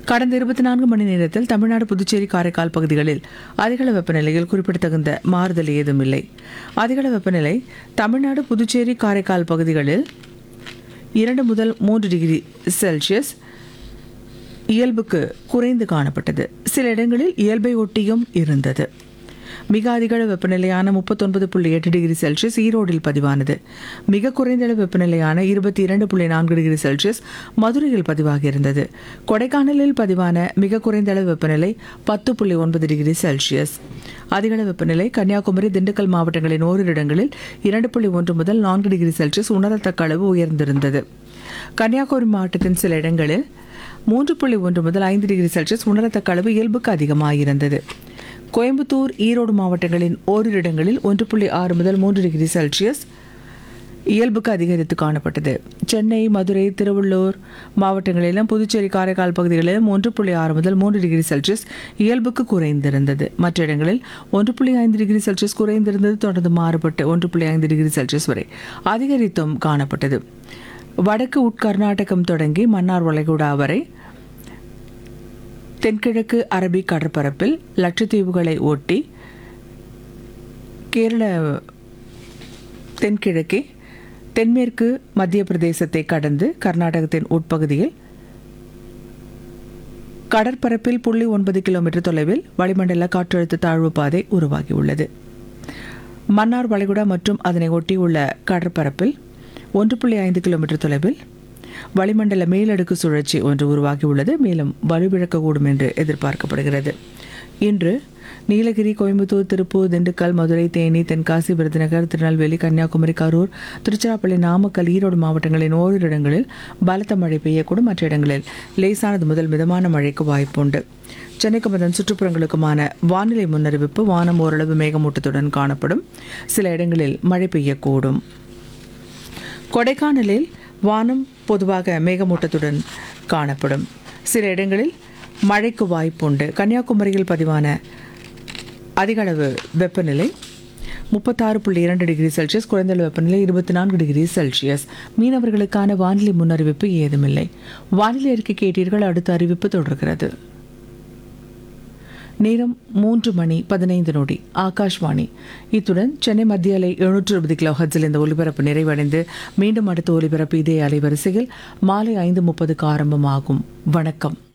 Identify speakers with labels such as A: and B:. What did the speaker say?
A: கடந்த இருபத்தி நான்கு மணி நேரத்தில் தமிழ்நாடு புதுச்சேரி காரைக்கால் பகுதிகளில் அதிகள வெப்பநிலையில் குறிப்பிடத்தகுந்த மாறுதல் ஏதும் இல்லை அதிகள வெப்பநிலை தமிழ்நாடு புதுச்சேரி காரைக்கால் பகுதிகளில் இரண்டு முதல் மூன்று டிகிரி செல்சியஸ் இயல்புக்கு குறைந்து காணப்பட்டது சில இடங்களில் இயல்பை ஒட்டியும் இருந்தது மிக அதிகள வெப்பநிலையான முப்பத்தொன்பது புள்ளி எட்டு டிகிரி செல்சியஸ் ஈரோடில் பதிவானது மிக குறைந்த அளவு வெப்பநிலையான இருபத்தி இரண்டு புள்ளி நான்கு டிகிரி செல்சியஸ் மதுரையில் பதிவாகி இருந்தது கொடைக்கானலில் பதிவான மிக குறைந்த அளவு வெப்பநிலை பத்து புள்ளி ஒன்பது டிகிரி செல்சியஸ் அதிகள வெப்பநிலை கன்னியாகுமரி திண்டுக்கல் மாவட்டங்களின் ஓரிரு இடங்களில் இரண்டு புள்ளி ஒன்று முதல் நான்கு டிகிரி செல்சியஸ் உணரத்தக்க அளவு உயர்ந்திருந்தது கன்னியாகுமரி மாவட்டத்தின் சில இடங்களில் மூன்று புள்ளி ஒன்று முதல் ஐந்து டிகிரி செல்சியஸ் உணரத்தக்க அளவு இயல்புக்கு அதிகமாயிருந்தது கோயம்புத்தூர் ஈரோடு மாவட்டங்களின் ஓரிரு இடங்களில் ஒன்று புள்ளி ஆறு முதல் மூன்று டிகிரி செல்சியஸ் இயல்புக்கு அதிகரித்து காணப்பட்டது சென்னை மதுரை திருவள்ளூர் மாவட்டங்களிலும் புதுச்சேரி காரைக்கால் பகுதிகளிலும் ஒன்று புள்ளி ஆறு முதல் மூன்று டிகிரி செல்சியஸ் இயல்புக்கு குறைந்திருந்தது மற்ற இடங்களில் ஒன்று புள்ளி ஐந்து டிகிரி செல்சியஸ் குறைந்திருந்தது தொடர்ந்து மாறுபட்டு ஒன்று புள்ளி ஐந்து டிகிரி செல்சியஸ் வரை அதிகரித்தும் காணப்பட்டது வடக்கு உட்கர்நாடகம் தொடங்கி மன்னார் வளைகுடா வரை தென்கிழக்கு அரபிக் கடற்பரப்பில் லட்சத்தீவுகளை ஒட்டி கேரள தென்கிழக்கே தென்மேற்கு மத்திய பிரதேசத்தை கடந்து கர்நாடகத்தின் உட்பகுதியில் கடற்பரப்பில் புள்ளி ஒன்பது கிலோமீட்டர் தொலைவில் வளிமண்டல காற்றழுத்த தாழ்வு பாதை உருவாகியுள்ளது மன்னார் வளைகுடா மற்றும் அதனை ஒட்டியுள்ள கடற்பரப்பில் ஒன்று புள்ளி ஐந்து கிலோமீட்டர் தொலைவில் வளிமண்டல மேலடுக்கு சுழற்சி ஒன்று உருவாகியுள்ளது மேலும் வலுவிழக்கக்கூடும் என்று எதிர்பார்க்கப்படுகிறது இன்று நீலகிரி கோயம்புத்தூர் திருப்பூர் திண்டுக்கல் மதுரை தேனி தென்காசி விருதுநகர் திருநெல்வேலி கன்னியாகுமரி கரூர் திருச்சிராப்பள்ளி நாமக்கல் ஈரோடு மாவட்டங்களின் ஓரிரு இடங்களில் பலத்த மழை பெய்யக்கூடும் மற்ற இடங்களில் லேசானது முதல் மிதமான மழைக்கு வாய்ப்புண்டு சென்னைக்கும் அதன் சுற்றுப்புறங்களுக்குமான வானிலை முன்னறிவிப்பு வானம் ஓரளவு மேகமூட்டத்துடன் காணப்படும் சில இடங்களில் மழை பெய்யக்கூடும் கொடைக்கானலில் வானம் பொதுவாக மேகமூட்டத்துடன் காணப்படும் சில இடங்களில் மழைக்கு வாய்ப்புண்டு கன்னியாகுமரியில் பதிவான அதிகளவு வெப்பநிலை முப்பத்தாறு புள்ளி இரண்டு டிகிரி செல்சியஸ் குறைந்த அளவு வெப்பநிலை இருபத்தி நான்கு டிகிரி செல்சியஸ் மீனவர்களுக்கான வானிலை முன்னறிவிப்பு ஏதுமில்லை வானிலை அறிக்கை கேட்டீர்கள் அடுத்த அறிவிப்பு தொடர்கிறது நேரம் மூன்று மணி பதினைந்து நொடி ஆகாஷ்வாணி இத்துடன் சென்னை மத்திய அலை எழுநூற்று இருபது கிலோ ஹட்ஸில் இந்த ஒலிபரப்பு நிறைவடைந்து மீண்டும் அடுத்த ஒலிபரப்பு இதே அலைவரிசையில் மாலை ஐந்து முப்பதுக்கு ஆரம்பமாகும் வணக்கம்